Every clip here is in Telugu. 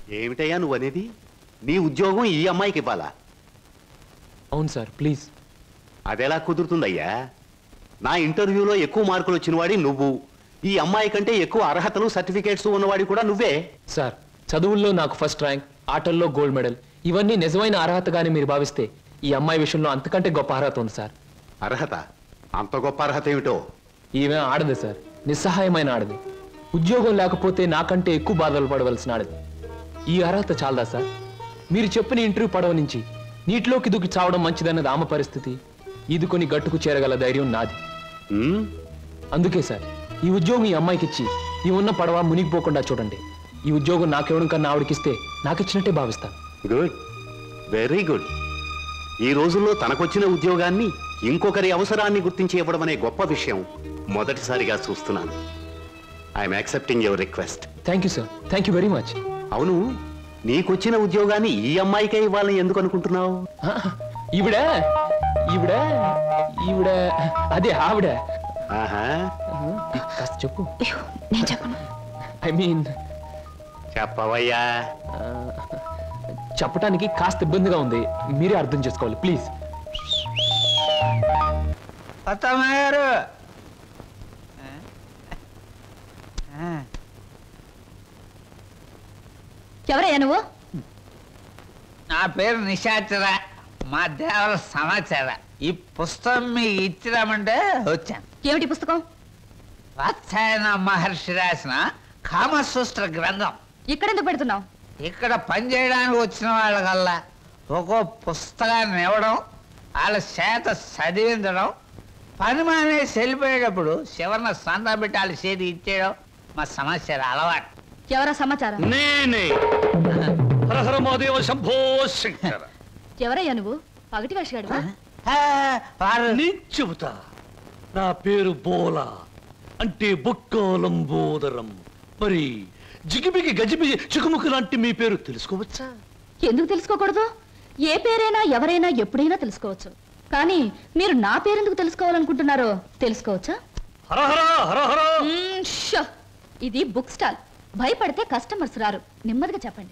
ఏమిటయ్యా నువ్వు అనేది నీ ఉద్యోగం ఈ అమ్మాయికి ఇవ్వాలా అవును సార్ ప్లీజ్ అదెలా కుదురుతుందయ్యా నా ఇంటర్వ్యూలో ఎక్కువ మార్కులు వచ్చినవాడి నువ్వు ఈ అమ్మాయి కంటే ఎక్కువ అర్హతలు సర్టిఫికేట్స్ ఉన్నవాడి కూడా నువ్వే సార్ చదువుల్లో నాకు ఫస్ట్ ర్యాంక్ ఆటల్లో గోల్డ్ మెడల్ ఇవన్నీ నిజమైన అర్హతగానే మీరు భావిస్తే ఈ అమ్మాయి విషయంలో అంతకంటే గొప్ప అర్హత ఉంది సార్ అర్హత అంత గొప్ప అర్హత ఏమిటో ఈమె ఆడదు సార్ నిస్సహాయమైన ఆడది ఉద్యోగం లేకపోతే నాకంటే ఎక్కువ బాధలు పడవలసిన ఆడది ఈ అర్హత చాలదా సార్ మీరు చెప్పిన ఇంటర్వ్యూ పడవ నుంచి నీటిలోకి దూకి చావడం మంచిదన్నది ఆమె పరిస్థితి ఈదుకొని గట్టుకు చేరగల ధైర్యం నాది ఉమ్, అందుకే సార్ ఈ ఉద్యోగం ఈ అమ్మాయికి ఇచ్చి ఈ ఉన్న పడవ మునిగిపోకుండా చూడండి ఈ ఉద్యోగం నాకెవడం కన్నా ఆవిడకిస్తే నాకిచ్చినట్టే భావిస్తాను గుడ్ వెరీ గుడ్ ఈ రోజుల్లో తనకొచ్చిన ఉద్యోగాన్ని ఇంకొకరి అవసరాన్ని గుర్తించి ఇవ్వడం అనే గొప్ప విషయం మొదటిసారిగా చూస్తున్నాను I'm accepting your request thank you sir thank you very much అవును నీకొచ్చిన ఉద్యోగాన్ని ఈ అమ్మాయికే ఇవ్వాలని ఎందుకు అనుకుంటున్నావు ఈవిడ ఈవిడ ఈవిడ అదే ఆవిడ ఆహా కాస్త చెప్పు అయ్యో నేను చెప్పను ఐ మీన్ చెప్పవయ్యా చెప్పడానికి కాస్త ఇబ్బందిగా ఉంది మీరే అర్థం చేసుకోవాలి ప్లీజ్ అత్తమ్మ గారు ఎవరయ్యా నువ్వు నా పేరు నిశాచర మా దేవర సమాచార ఈ పుస్తకం మీకు ఇచ్చిరామంటే వచ్చాను ఏమిటి పుస్తకం వాత్సాయన మహర్షి రాసిన కామసూత్ర గ్రంథం ఇక్కడెందుకు పెడుతున్నావు ఇక్కడ పనిచేయడానికి వచ్చిన వాళ్ళకల్లా ఒక్కో పుస్తకాన్ని ఇవ్వడం వాళ్ళ చేత చదివించడం పని మానేసి వెళ్ళిపోయేటప్పుడు చివరిన సంతా పెట్టి వాళ్ళ చేతి ఇచ్చేయడం మా సమస్య అలవాటు ఎవరా సమాచారం నేనే హరహర మహాదేవ శంభో శంకర ఎవరయ్యా నువ్వు పగటి వేషగాడువా ఆ, వారు నేను చెబుతా నా పేరు బోలా అంటే బొక్కోలంబోదరం మరి జిగిబిగి గజిబిగి చికుముకు లాంటి మీ పేరు తెలుసుకోవచ్చా ఎందుకు తెలుసుకోకూడదు ఏ పేరైనా ఎవరైనా ఎప్పుడైనా తెలుసుకోవచ్చు కానీ మీరు నా పేరెందుకు తెలుసుకోవాలనుకుంటున్నారో తెలుసుకోవచ్చా హరహర హరహర మ్మ్, షో. ఇది బుక్ స్టాల్ భయపడితే కస్టమర్స్ రారు నెమ్మదిగా చెప్పండి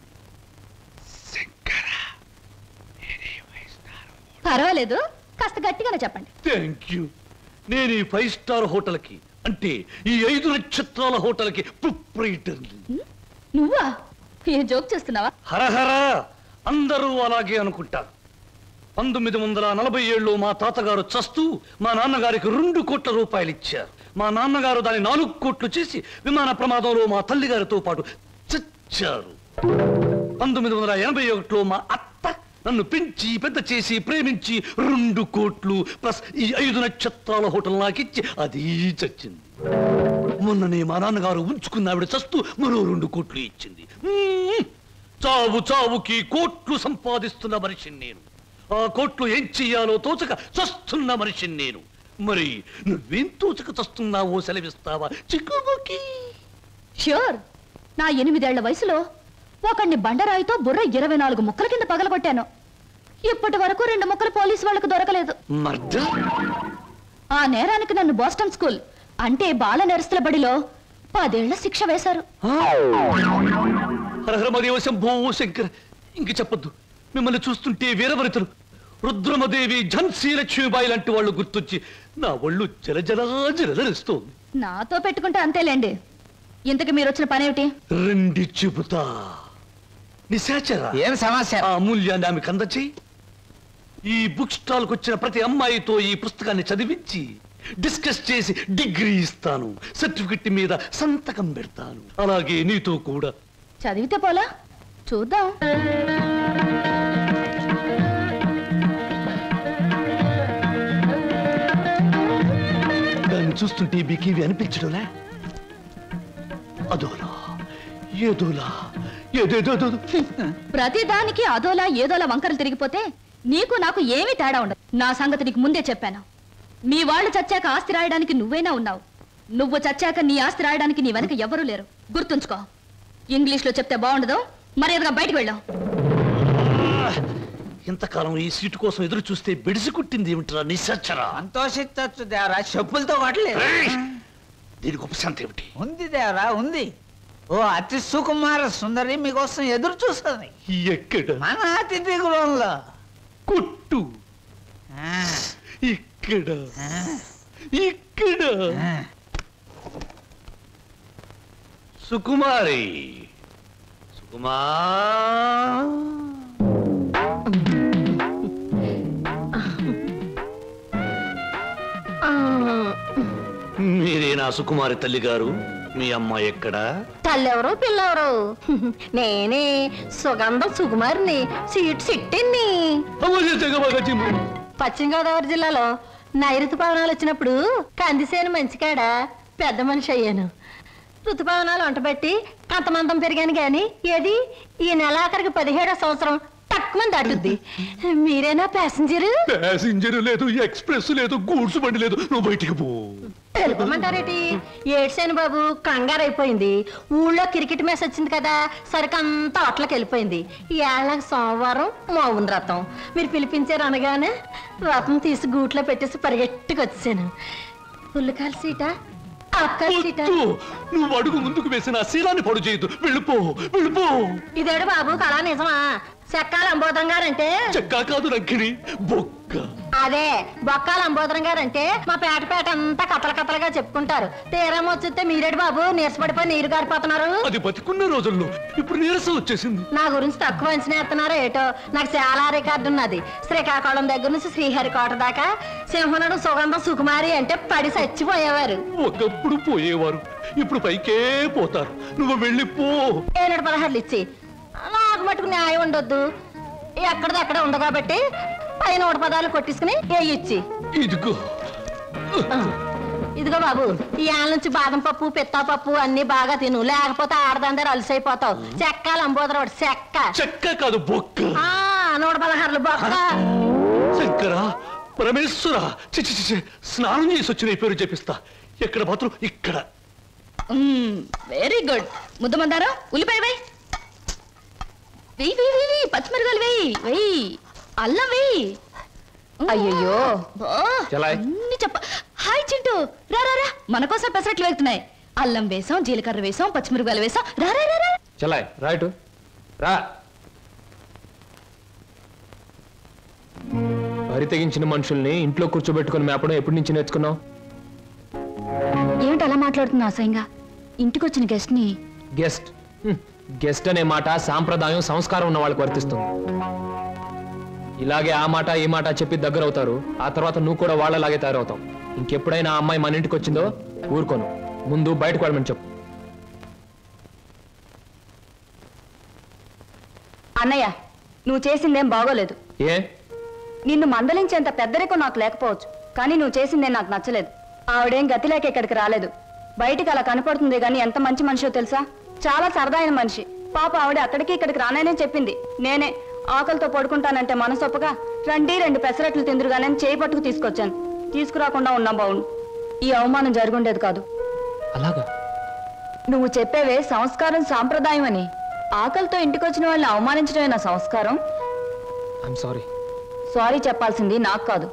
పర్వాలేదు కాస్త గట్టిగానే చెప్పండి థ్యాంక్ యూ నేను ఈ ఫైవ్ స్టార్ హోటల్కి అంటే ఈ ఐదు నక్షత్రాల హోటల్కి ప్రొప్రైటర్ని మ్మ్? నువ్వా ఏ జోక్ చేస్తున్నావా హరహర అందరూ అలాగే అనుకుంటారు పంతొమ్మిది వందల నలభై ఏళ్ళు మా తాతగారు చస్తూ మా నాన్నగారికి రెండు కోట్ల రూపాయలు ఇచ్చారు మా నాన్నగారు దాన్ని నాలుగు కోట్లు చేసి విమాన ప్రమాదంలో మా తల్లిగారితో పాటు చచ్చారు పంతొమ్మిది వందల ఎనభై ఒకటిలో మా అత్త నన్ను పెంచి పెద్ద చేసి ప్రేమించి రెండు కోట్లు ప్లస్ ఈ ఐదు నక్షత్రాల హోటల్ నాకిచ్చి అది చచ్చింది మొన్ననే మా నాన్నగారు ఉంచుకున్న ఆవిడ చస్తూ మరో రెండు కోట్లు ఇచ్చింది మ్మ్. చావు చావుకి కోట్లు సంపాదిస్తున్న మనిషిని నేను ఆ కోట్లు ఏం చెయ్యాలో తోచక చస్తున్న మనిషిని నేను మరి నువ్వేం తోచక చస్తున్నావో సెలవిస్తావా చిక్కుబుకి ష్యూర్ నా ఎనిమిదేళ్ల వయసులో ఒకడిని బండరాయితో బుర్ర ఇరవై నాలుగు ముక్కల కింద పగలగొట్టాను ఇప్పటి వరకు రెండు ముక్కలు పోలీసు వాళ్ళకు దొరకలేదు మర్ద ఆ నేరానికి నన్ను బోస్టన్ స్కూల్ అంటే బాల నెరస్తుల బడిలో పదేళ్ల శిక్ష వేశారు హరహరమదేవ శంభో శంకర్ ఇంక చెప్పొద్దు మిమ్మల్ని చూస్తుంటే వీరవరితలు రుద్రమదేవి ఝన్సీ లక్ష్మీబాయి లాంటి వాళ్ళు గుర్తొచ్చి నా ఒళ్ళు జలజలా జలధరిస్తోంది నాతో పెట్టుకుంటే అంతేలేండి ఇంతకు మీరు వచ్చిన పనేమిటి రండి చెబుతా నిశాచర ఏం సమస్య ఆ అమూల్యాన్ని ఆమెకు అందచేయి ఈ బుక్ స్టాల్ వచ్చిన ప్రతి అమ్మాయితో ఈ పుస్తకాన్ని చదివించి డిస్కస్ చేసి డిగ్రీ ఇస్తాను సర్టిఫికెట్ మీద సంతకం పెడతాను అలాగే నీతో కూడా చదివితే పోలా చూద్దాం దాన్ని చూస్తుంటే మీకు ఇవి అనిపించడంలే అదోలా ఏదోలా ఏదేదో ప్రతి దానికి అదోలా ఏదోలా వంకరలు తిరిగిపోతే నీకు నాకు ఏమీ తేడా ఉండదు నా సంగతి నీకు ముందే చెప్పాను మీ వాళ్ళు చచ్చాక ఆస్తి రాయడానికి నువ్వైనా ఉన్నావు నువ్వు చచ్చాక నీ ఆస్తి రాయడానికి నీ వెనక ఎవరూ లేరు గుర్తుంచుకో ఇంగ్లీష్లో చెప్తే బాగుండదు మర్యాదగా బయటకు వెళ్ళాం ఇంతకాలం ఈ సీటు కోసం ఎదురు చూస్తే బెడిసి కుట్టింది ఏమిట్రా నిశాచరా సంతోషించచ్చు దేవరా చెప్పులతో కొట్టలేదు దీనికి ఉపశాంతి ఏమిటి ఉంది దేవరా ఉంది ఓ అతి సుకుమార సుందరి మీకోసం ఎదురు చూస్తుంది ఎక్కడ మన అతిథి గృహంలో కొట్టు ఆ, ఇక్కడ ఆ, ఇక్కడ ఆ. సుకుమారి సుకుమా మీరే నా సుకుమారి తల్లి గారు మీ అమ్మ ఎక్కడా తల్లెవరు పిల్లెవరు నేనే సుగంధం సుకుమారిని సీట్ సిట్టిని అమ్మో, తెగమగజిమ్ము. పశ్చిమ గోదావరి జిల్లాలో నైరుతు పవనాలు వచ్చినప్పుడు కందిసేను మంచికాడ పెద్ద మనిషి అయ్యాను ఋతుపవనాలు వంటబెట్టి అంతమందం పెరిగాను గాని ఏది ఈ నెలాఖరికి పదిహేడో సంవత్సరం తక్కువ దాటుద్ది మీరేనా ప్యాసింజరు ప్యాసింజర్ లేదు ఎక్స్ప్రెస్ లేదు గూడ్స్ బండి లేదు నువ్వు బయటికి పో తెలుపమంటారేటి ఏడ్సేను బాబు కంగారు అయిపోయింది ఊళ్ళో క్రికెట్ మ్యాచ్ వచ్చింది కదా సరికంతా అట్లకి వెళ్ళిపోయింది ఏళ్ళ సోమవారం మౌన రథం మీరు పిలిపించారు అనగానే రథం తీసి గూట్లో పెట్టేసి పరిగెట్టుకు వచ్చాను పుల్లకాల సీట అక్కల సీట వద్దు. నువ్వు అడుగు ముందుకు వేసిన ఆ శీలాన్ని పడు చేయొద్దు వెళ్ళిపో వెళ్ళిపో ఇదేడు బాబు కళా నిజమా చెక్కాల అంబోధం గారంటే చెక్కా కాదు రంకిణి బొక్క అదే బొక్కాల అంబోధరం గారంటే మా పేట పేట అంతా కథల కథలుగా చెప్పుకుంటారు తీరం వచ్చితే మీరేడు బాబు నీరసపడిపోయి నీరు గారిపోతున్నారు అది బతికున్న రోజుల్లో ఇప్పుడు నీరసం వచ్చేసింది నా గురించి తక్కువ అంచనా ఎత్తున్నారో ఏటో నాకు చాలా రికార్డు ఉన్నది శ్రీకాకుళం దగ్గర నుంచి శ్రీహరికోట దాకా సింహనుడు సుగంధం సుకుమారి అంటే పడి చచ్చిపోయేవారు ఒకప్పుడు పోయేవారు ఇప్పుడు పైకే పోతారు నువ్వు వెళ్ళిపో ఏనాడు పదహారులు ఇచ్చి నాకు మటుకు న్యాయం ఉండొద్దు ఎక్కడిదక్కడ ఉంది కాబట్టి పైన నూట పదాలు కొట్టించుకుని ఏ ఇచ్చి ఇదిగో ఇదిగో బాబు ఈ ఆల నుంచి బాదం పప్పు పిత్తా పప్పు అన్ని బాగా తిను లేకపోతే ఆడదందరూ అలసైపోతావు చెక్క లంబోదరవాడు చెక్క చెక్క కాదు బొక్క ఆ నూట పదహారులు బొక్క శంకర పరమేశ్వర చిచి చిచి స్నానం చేసి వచ్చిన ఈ పేరు చెప్పిస్తా ఎక్కడ మాత్రం ఇక్కడ వెరీ గుడ్ ముద్దమందారా ఉల్లిపాయ వేయి వెయ్యి వెయ్యి వెయ్యి వెయ్యి పచ్చిమిరకాయలు వెయ్యి వెయ్యి అల్లం వెయ్యి అయ్యయ్యో. బా, చలాయ్. అన్ని చెప్ప హాయ్ చింటూ రా రా రా మన కోసం పెసరట్లు వెళ్తున్నాయి అల్లం వేసాం జీలకర్ర వేసాం పచ్చిమిరకాయలు వేసాం రా రా రా రా చలాయ్ రైట్ రా వరి తెగించిన మనుషుల్ని ఇంట్లో కూర్చోబెట్టుకుని మేపడం ఎప్పటి నుంచి నేర్చుకున్నావు ఏమిటి అలా మాట్లాడుతున్నా అసహ్యంగా ఇంటికి వచ్చిన గెస్ట్ ని గెస్ట్ గెస్ట్ అనే మాట సాంప్రదాయం సంస్కారం ఉన్న వాళ్ళకి వర్తిస్తుంది ఇలాగే ఆ మాట ఈ మాట చెప్పి దగ్గర అవుతారు ఆ తర్వాత నువ్వు కూడా వాళ్ళలాగే తయారవుతావు ఇంకెప్పుడైనా ఆ అమ్మాయి మన ఇంటికి వచ్చిందో ఊరుకోను ముందు బయటకు వెళ్ళమని చెప్పు అన్నయ్య నువ్వు చేసిందేం బాగోలేదు ఏ నిన్ను మందలించేంత పెద్దరికం నాకు లేకపోవచ్చు కానీ నువ్వు చేసిందేం నాకు nచ్చలేదు ఆవిడేం గతి లేక ఇక్కడికి రాలేదు బయటికి అలా కనపడుతుంది కానీ ఎంత మంచి మనిషో తెలుసా చాలా సరదాయిన మనిషి పాప ఆవిడ అక్కడికి ఇక్కడికి రాననే చెప్పింది నేనే ఆకలితో పడుకుంటానంటే మనసొప్పగా రండి రెండు పెసరట్లు తిందురుగానే చేయి పట్టుకు తీసుకొచ్చాను తీసుకురాకుండా ఉన్నా బావును ఈ అవమానం జరుగుండేది కాదు అలాగా నువ్వు చెప్పేవే సంస్కారం సాంప్రదాయం అని ఆకలితో ఇంటికొచ్చిన వాళ్ళని అవమానించడమే నా సంస్కారం ఐఎమ్ సారీ సారీ చెప్పాల్సింది నాకు కాదు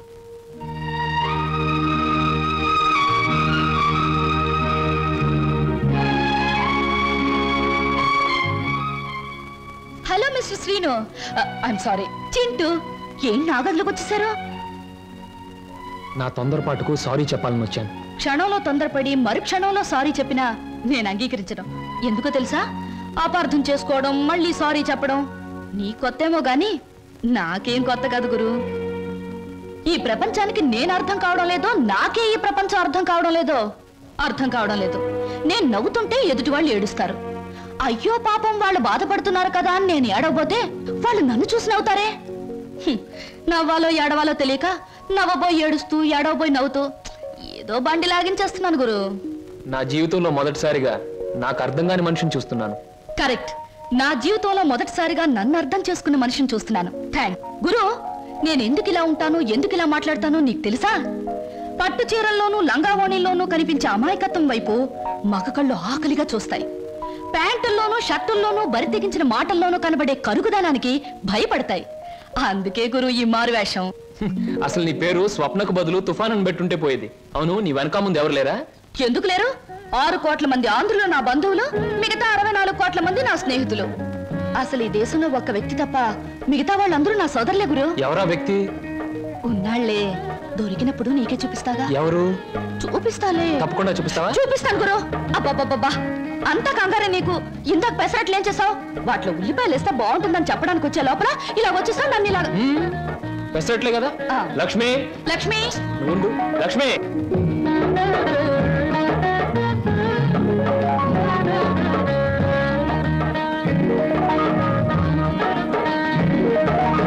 hello mister Srinu I'm sorry Chintu ఏం నా గదిలోకి వచ్చేసారు నా తొందరపాటుకు సారీ చెప్పాలని వచ్చాను క్షణంలో తొందరపడి మరు క్షణంలో సారీ చెప్పినా నేను అంగీకరించడం ఎందుకో తెలుసా అపార్థం చేసుకోవడం మళ్ళీ సారీ చెప్పడం నీ కొత్తేమో గాని నాకేం కొత్త కాదు గురు ఈ ప్రపంచానికి నేను అర్థం కావడం లేదో నాకే ఈ ప్రపంచం అర్థం కావడం లేదో అర్థం కావడం లేదు నేను నవ్వుతుంటే ఎదుటి వాళ్ళు ఏడుస్తారు అయ్యో పాపం వాళ్ళు బాధపడుతున్నారు కదా అని నేను ఏడవబోతే వాళ్ళు నన్ను చూసి నవ్వుతారే హ్మ్. నవ్వాలో ఏడవాలో తెలియక నవ్వబోయి ఏడుస్తూ ఏడవబోయి నవ్వుతూ ఏదో బండి లాగించేస్తున్నాను గురు నా జీవితంలో మొదటిసారిగా నాకు అర్థం కాని మనిషిని చూస్తున్నాను కరెక్ట్ నా జీవితంలో మొదటిసారిగా నన్ను అర్థం చేసుకున్న మనిషిని చూస్తున్నాను థ్యాంక్ గురు నేను ఎందుకు ఇలా ఉంటాను ఎందుకు ఇలా మాట్లాడతానో నీకు తెలుసా పట్టు చీరల్లోనూ లంగావోణీల్లోనూ కనిపించే అమాయకత్వం వైపు మగ కళ్ళు ఆకలిగా చూస్తాయి ప్యాంటుల్లోనూ షర్టుల్లోనూ బరి తెగించిన మాటల్లోనూ కనబడే కరుగుదనానికి భయపడతాయి అందుకే గురు ఈ మారు వేషం అసలు నీ పేరు స్వప్నకు బదులు తుఫాన్ అని పెట్టుంటే పోయేది అవును నీ వెనక ముందు ఎవరు లేరా ఎందుకు లేరు ఆరు కోట్ల మంది ఆంధ్రులు నా బంధువులు మిగతా అరవై నాలుగు కోట్ల మంది నా స్నేహితులు అసలు ఈ దేశంలో ఒక్క వ్యక్తి తప్ప మిగతా వాళ్ళందరూ నా సోదరులే గురు ఎవరా వ్యక్తి ఉన్నాళ్లే దొరికినప్పుడు నీకే చూపిస్తాగా ఎవరు చూపిస్తాలే తప్పకుండా చూపిస్తావా చూపిస్తాను గురు అబ్బబ్బబ్బబ్బా అంతా కంగారే నీకు ఇందాక పెసరట్లు ఏం చేసావు వాటిలో ఉల్లిపాయలు వేస్తే బాగుంటుందని చెప్పడానికి వచ్చే లోపల ఇలా వచ్చేసావు నన్ను ఇలా పెసరట్లే కదా ఆ. లక్ష్మి లక్ష్మి నువ్వు ఉండు. లక్ష్మి